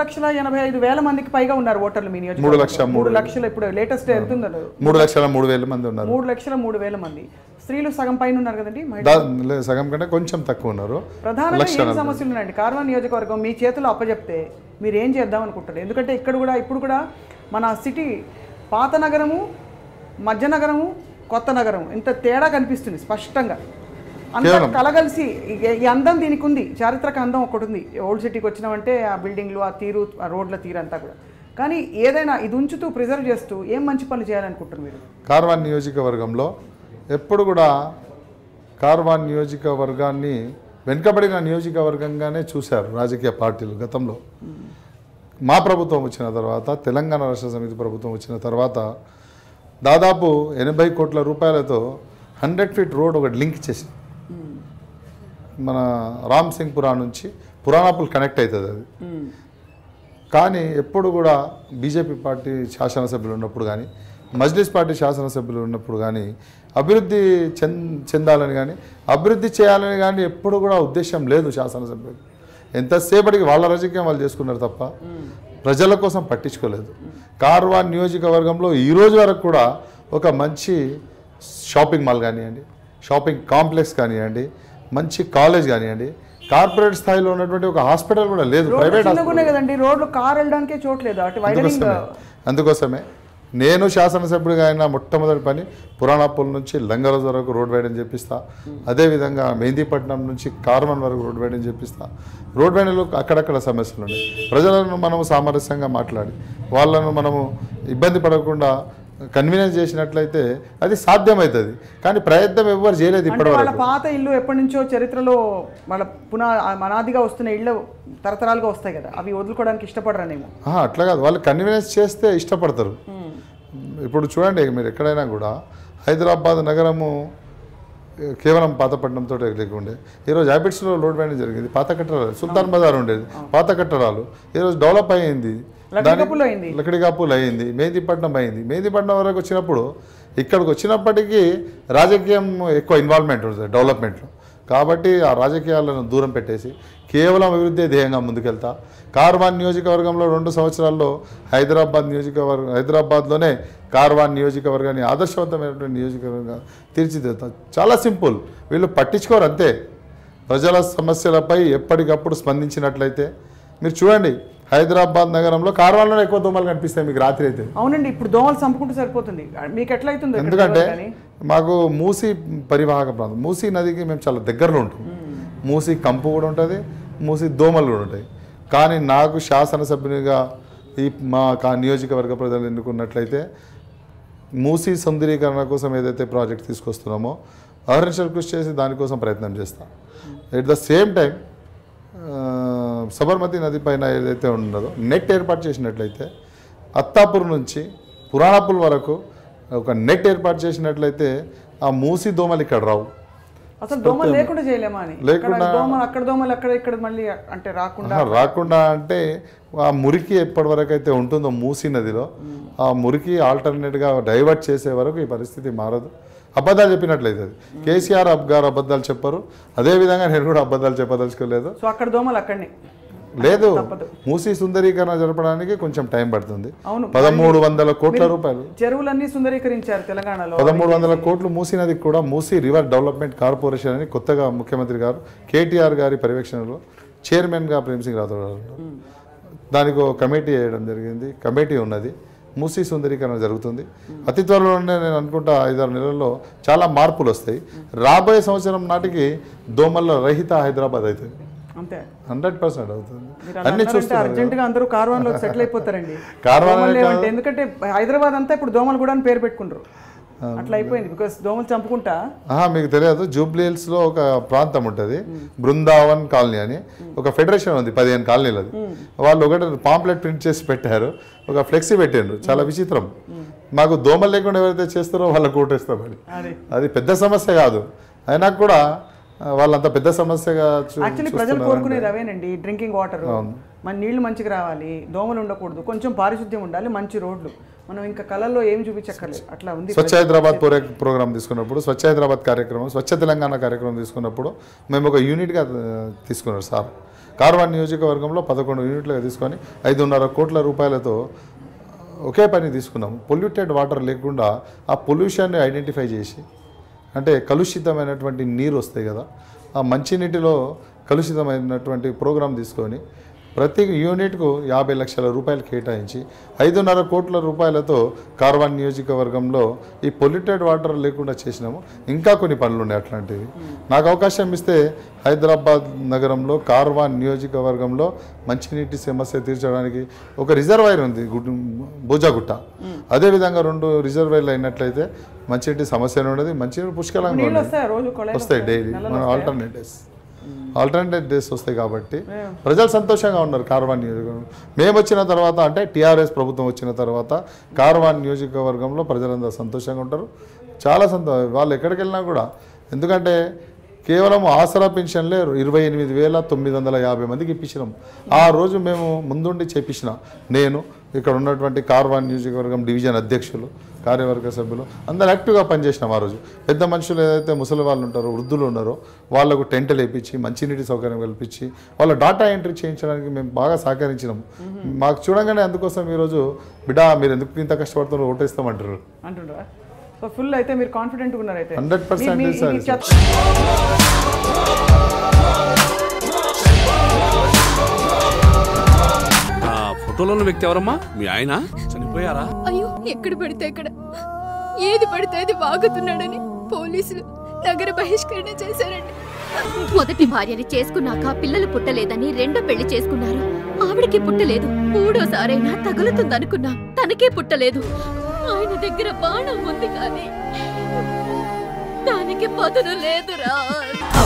లక్షల ఎనభై ఐదు వేల మందికి పైగా ఉన్నారు ఓటర్లు మీ నియోజకవర్గంలో. మూడు లక్షల మూడు లక్షలు ఇప్పుడు లేటెస్ట్ వెళ్తున్నారు మూడు లక్షల మూడు వేల మంది ఉన్నారు మూడు లక్షల మూడు వేల మంది స్త్రీలు సగం పైన ఉన్నారు కదండి మహిళలు. దా- లే- సగం కంటే కొంచెం తక్కువ ఉన్నారు ప్రధానంగా ఏం సమస్యలు ఉన్నాయండి కార్వాన్ నియోజకవర్గం మీ చేతిలో అప్పచెప్తే మీరు ఏం చేద్దాం అనుకుంటారు ఎందుకంటే ఇక్కడ కూడా ఇప్పుడు కూడా మన సిటీ పాత నగరము మధ్య నగరము కొత్త నగరం ఇంత తేడా కనిపిస్తుంది స్పష్టంగా అంత కలగలిసి ఈ- ఈ అందం దీనికి ఉంది చారిత్రక అందం ఒకటి ఉంది ఓల్డ్ సిటీకి వచ్చినామంటే ఆ బిల్డింగ్లు ఆ తీరు ఆ రోడ్ల తీరు అంతా కూడా కానీ ఏదైనా ఇది ఉంచుతూ ప్రిజర్వ్ చేస్తూ ఏం మంచి పనులు చేయాలనుకుంటారు మీరు కార్వాన్ నియోజకవర్గంలో ఎప్పుడు కూడా కార్వాన్ నియోజకవర్గాన్ని వెనుకబడిన నియోజకవర్గంగానే చూశారు రాజకీయ పార్టీలు గతంలో మా ప్రభుత్వం వచ్చిన తర్వాత తెలంగాణ రాష్ట్ర సమితి ప్రభుత్వం వచ్చిన తర్వాత దాదాపు ఎనభై కోట్ల రూపాయలతో హండ్రెడ్ ఫీట్ రోడ్ ఒకటి లింక్ చేసి మన రామ్ సింగ్పురా నుంచి పురాణాపుల్ కనెక్ట్ అవుతుంది అది కానీ ఎప్పుడు కూడా బీజేపీ పార్టీ శాసనసభ్యులు ఉన్నప్పుడు కానీ మజ్లిస్ పార్టీ శాసనసభ్యులు ఉన్నప్పుడు కానీ అభివృద్ధి చెంద చెందాలని కానీ అభివృద్ధి చేయాలని కానీ ఎప్పుడు కూడా ఉద్దేశం లేదు శాసనసభ్యులు ఎంతసేపటికి వాళ్ళ రాజకీయం వాళ్ళు చేసుకున్నారు తప్ప ప్రజల కోసం పట్టించుకోలేదు కార్వాన్ నియోజకవర్గంలో ఈ రోజు వరకు కూడా ఒక మంచి షాపింగ్ మాల్ కానివ్వండి షాపింగ్ కాంప్లెక్స్ కానివ్వండి మంచి కాలేజ్ కానివ్వండి కార్పొరేట్ స్థాయిలో ఉన్నటువంటి ఒక హాస్పిటల్ కూడా లేదు రోడ్లు ప్రైవేట్ చిన్నగా ఉన్నాయి కదండి రోడ్లు కార్ వెళ్ళడానికే చోట్లేదు అటు వైడనింగ్ అందుకోసమే అందుకోసమే నేను శాసనసభ్యుడిగా అయిన మొట్టమొదటి పని పురాణాపుల్ నుంచి లంగరోజ్ వరకు రోడ్ వేయడం చేపిస్తా అదేవిధంగా మెహందీపట్నం నుంచి కార్మన్ వరకు రోడ్ వేయడం చేపిస్తా రోడ్ వేయడంలో అక్కడక్కడ సమస్యలు ఉన్నాయి ప్రజలను మనము సామరస్యంగా మాట్లాడి వాళ్ళను మనము ఇబ్బంది పడకుండా కన్వీనియన్స్ చేసినట్లయితే అది సాధ్యమవుతుంది కానీ ప్రయత్నం ఎవ్వరు చేయలేదు అంటే ఇప్పటివరకు వాళ్ళ పాత ఇల్లు ఎప్పటి నుంచో చరిత్రలో వాళ్ళ పునా అనాదిగా వస్తున్న ఇళ్ళు తరతరాలుగా వస్తాయి కదా అవి వదులుకోవడానికి ఇష్టపడరనేమో ఆహా, అట్లా కాదు వాళ్ళు కన్వీనియన్స్ చేస్తే ఇష్టపడతారు ఇప్పుడు చూడండి మీరు ఎక్కడైనా కూడా హైదరాబాద్ నగరము ఏ, కేవలం పాతపట్నంతో లేకుండే ఈరోజు హ్యాబిట్స్లో లోడ్ వేయడం జరిగింది పాత కట్టడాలు సుల్తాన్ బజార్ ఉండేది పాత కట్టడాలు ఈరోజు డెవలప్ అయ్యింది లక్డికప్పులో అయింది లక్కడికాపులు అయింది మెహందీపట్నం అయింది మెహందీపట్నం వరకు వచ్చినప్పుడు ఇక్కడికి వచ్చినప్పటికీ రాజకీయం ఎక్కువ ఇన్వాల్వ్మెంట్ ఉంటుంది డెవలప్మెంట్లో కాబట్టి ఆ రాజకీయాలను దూరం పెట్టేసి కేవలం అభివృద్ధి ధ్యేయంగా ముందుకెళ్తా కార్వాన్ నియోజకవర్గంలో రెండు సంవత్సరాల్లో హైదరాబాద్ నియోజకవర్గం హైదరాబాద్లోనే కార్వాన్ నియోజకవర్గాన్ని ఆదర్శవంతమైనటువంటి నియోజకవర్గంగా తీర్చిదిద్దుతాం చాలా సింపుల్ వీళ్ళు పట్టించుకోరు అంతే ప్రజల సమస్యలపై ఎప్పటికప్పుడు స్పందించినట్లయితే మీరు చూడండి హైదరాబాద్ నగరంలో కార్వాన్లోనే ఎక్కువ దోమలు కనిపిస్తాయి మీకు రాత్రి అయితే అవునండి ఇప్పుడు దోమలు చంపుకుంటూ సరిపోతుంది మీకు ఎట్లయితుందో ఇక్కడ ఎందుకంటే కానీ మాకు మూసీ పరివాహక ప్రాంతం మూసీ నదికి మేము చాలా దగ్గరలో ఉంటాం మూసీ కంపు కూడా ఉంటుంది మూసీ దోమలు కూడా ఉంటాయి కానీ నాకు శాసనసభ్యునిగా ఈ మా కా- నియోజకవర్గ ప్రజలు ఎన్నుకున్నట్లయితే మూసీ సుందరీకరణ కోసం ఏదైతే ప్రాజెక్ట్ తీసుకొస్తున్నామో అహర్నిశలు కృషి చేసి దానికోసం ప్రయత్నం చేస్తాం at the same time Sabarmati నది పైన ఏదైతే ఉన్నదో నెట్ ఏర్పాటు చేసినట్లయితే అత్తాపూర్ నుంచి పురాణాపూర్ వరకు ఒక నెట్ ఏర్పాటు చేసినట్లయితే ఆ మూసి దోమలు ఇక్కడ రావు అసలు దోమలు లేకుండా చేయలేమా అని లేకుండా- ఇక్కడ దోమలు అక్కడ దోమలు అక్కడ ఇక్కడ మళ్ళీ అంటే రాకుండా ఆహా, రాకుండా అంటే ఆ మురికి ఎప్పటి వరకు అయితే ఉంటుందో మూసీ నదిలో ఆ మురికి ఆల్టర్నేట్గా డైవర్ట్ చేసే వరకు ఈ పరిస్థితి మారదు అబద్ధాలు చెప్పినట్లయితే అది కేసీఆర్ అబ్ గారు అబద్ధాలు చెప్పరు అదేవిధంగా నేను కూడా అబద్ధాలు చెప్పదలుచుకోలేదు సో అక్కడ దోమలు అక్కడనే లేదు తప్పదు. మూసీ సుందరీకరణ జరపడానికి కొంచెం టైం పడుతుంది అవును పదమూడు వందల కోట్ల రూపాయలు చెరువులన్నీ సుందరీకరించారు తెలంగాణలో పదమూడు వందల కోట్లు మూసీ నదికి కూడా మూసీ రివర్ డెవలప్మెంట్ కార్పొరేషన్ అని కొత్తగా ముఖ్యమంత్రి గారు కేటీఆర్ గారి పర్యవేక్షణలో చైర్మన్గా ప్రేమ్సింగ్ రాథోడ్ గారు ఉన్నారు. దానికి ఒక కమిటీ వేయడం జరిగింది కమిటీ ఉన్నది మూసీ సుందరీకరణ జరుగుతుంది అతి త్వరలోనే నేను అనుకుంటా ఐదారు నెలల్లో చాలా మార్పులు వస్తాయి రాబోయే సంవత్సరం నాటికి దోమల రహిత హైదరాబాద్ అవుతుంది అంతే హండ్రెడ్ పర్సెంట్ అవుతుంది మీరు అన్ని అలా చూస్తున్నారు అర్జెంట్ గా అందరూ కార్వాన్ లో సెటిల్ అయిపోతారండి కార్వాన్ దోమలు అనే లేవంటే ఎందుకంటే హైదరాబాద్ అంతా ఇప్పుడు దోమలు కూడా అని పేరు పెట్టుకుంటారు అట్లా అయిపోయింది బికాస్ దోమలు చంపుకుంటా ఆహా, మీకు తెలియదు జూబ్లీ హిల్స్ లో ఒక ప్రాంతం ఉంటుంది బృందావన్ కాలనీ అని ఒక ఫెడరేషన్ ఉంది పదిహేను కాలనీలు అది వాళ్ళు ఒకటి పాంప్లెట్ ప్రింట్ చేసి పెట్టారు ఒక ఫ్లెక్సీ పెట్టారు చాలా విచిత్రం మాకు దోమలు లేకుండా ఎవరైతే చేస్తారో వాళ్ళకి ఓటేస్తామని అది అది పెద్ద సమస్య కాదు అయినా కూడా ఆ, వాళ్ళంత పెద్ద సమస్యగా చూ- యాక్చువల్లీ ప్రజలు చూస్తున్నారు. కోరుకునేది అవేనండి డ్రింకింగ్ వాటర్ మన నీళ్లు మంచిగా రావాలి దోమలు ఉండకూడదు కొంచెం పారిశుద్ధ్యం ఉండాలి మంచి రోడ్లు మనం ఇంకా కళల్లో ఏం చూపించక్కర్లేదు అట్లా ఉంది స్వచ్ఛ హైదరాబాద్ పూరే ప్రోగ్రామ్ తీసుకున్నప్పుడు స్వచ్ఛ హైదరాబాద్ కార్యక్రమం స్వచ్ఛ తెలంగాణ కార్యక్రమం తీసుకున్నప్పుడు మేము ఒక యూనిట్గా ఆ, తీసుకున్నారు సార్ కార్వాన్ నియోజకవర్గంలో పదకొండు యూనిట్లుగా తీసుకొని ఐదున్నర కోట్ల రూపాయలతో ఒకే పని తీసుకున్నాం పొల్యూటెడ్ వాటర్ లేకుండా ఆ పొల్యూషన్ని ఐడెంటిఫై చేసి అంటే కలుషితమైనటువంటి నీరు వస్తాయి కదా ఆ మంచినీటిలో కలుషితమైనటువంటి ప్రోగ్రాం తీసుకొని ప్రతి యూనిట్కు యాభై లక్షల రూపాయలు కేటాయించి ఐదున్నర కోట్ల రూపాయలతో కార్వాన్ నియోజకవర్గంలో ఈ పొల్యూటెడ్ వాటర్ లేకుండా చేసినాము ఇంకా కొన్ని పనులు ఉన్నాయి అట్లాంటివి నాకు అవకాశం ఇస్తే హైదరాబాద్ నగరంలో కార్వాన్ నియోజకవర్గంలో మంచినీటి సమస్య తీర్చడానికి ఒక రిజర్వాయర్ ఉంది గుడ్ బోజాగుట్ట అదేవిధంగా రెండు రిజర్వాయర్లు అయినట్లయితే మంచినీటి సమస్య ఉండదు మంచినీరు పుష్కలంగా నీళ్ళు ఉండదు వస్తాయి రోజు కొళాయిలు వస్తాయి డైలీ మన ఆల్టర్నేట్ డేస్ ఆల్టర్నేట్ డేస్ వస్తాయి కాబట్టి ప్రజలు సంతోషంగా ఉన్నారు కార్వాన్ నియోజకవర్గం మేము వచ్చిన తర్వాత అంటే టీఆర్ఎస్ ప్రభుత్వం వచ్చిన తర్వాత కార్వాన్ నియోజకవర్గంలో ప్రజలందరూ సంతోషంగా ఉంటారు చాలా సంతో వాళ్ళు ఎక్కడికి వెళ్ళినా కూడా ఎందుకంటే కేవలం ఆసరా పెన్షన్లే ఇరవై ఎనిమిది వేల తొమ్మిది వందల యాభై మందికి ఇప్పించినాం ఆ రోజు మేము ముందుండి చేపించిన నేను ఇక్కడ ఉన్నటువంటి కార్వాన్ నియోజకవర్గం డివిజన్ అధ్యక్షులు కార్యవర్గ సభ్యులు అందరు యాక్టివ్గా పనిచేసినాం ఆ రోజు పెద్ద మనుషులు ఏదైతే ముసలి వాళ్ళు ఉంటారో వృద్ధులు ఉన్నారో వాళ్ళకు టెంట్లు వేయించి మంచినీటి సౌకర్యం కల్పించి వాళ్ళ డాటా ఎంట్రీ చేయించడానికి మేము బాగా సహకరించినాం మాకు చూడంగానే అందుకోసం ఈరోజు బిడా మీరు ఎందుకు ఇంత కష్టపడుతున్నారు ఓటేస్తామంటారు అంటుండ్రా సో ఫుల్ అయితే మీరు కాన్ఫిడెంట్గా ఉన్నారు అయితే 100% మీ- మీ- సార్. ఈ చెత్త- ఆ ఫోటోలో ఉన్న వ్యక్తి ఎవరమ్మా మీ ఆయన చనిపోయారా అయ్యో ఎక్కడ పడితే అక్కడ ఏది పడితే అది వాగుతున్నాడని పోలీసులు నగర బహిష్కరణ చేశారండి మొదటి భార్యని చేసుకున్నాక పిల్లలు పుట్టలేదని రెండో పెళ్లి చేసుకున్నారు ఆవిడకి పుట్టలేదు మూడోసారైనా తగులుతుందనుకున్నా తనకే పుట్టలేదు ఆయన దగ్గర బాణం ఉంది కానీ దానికి పదును లేదురా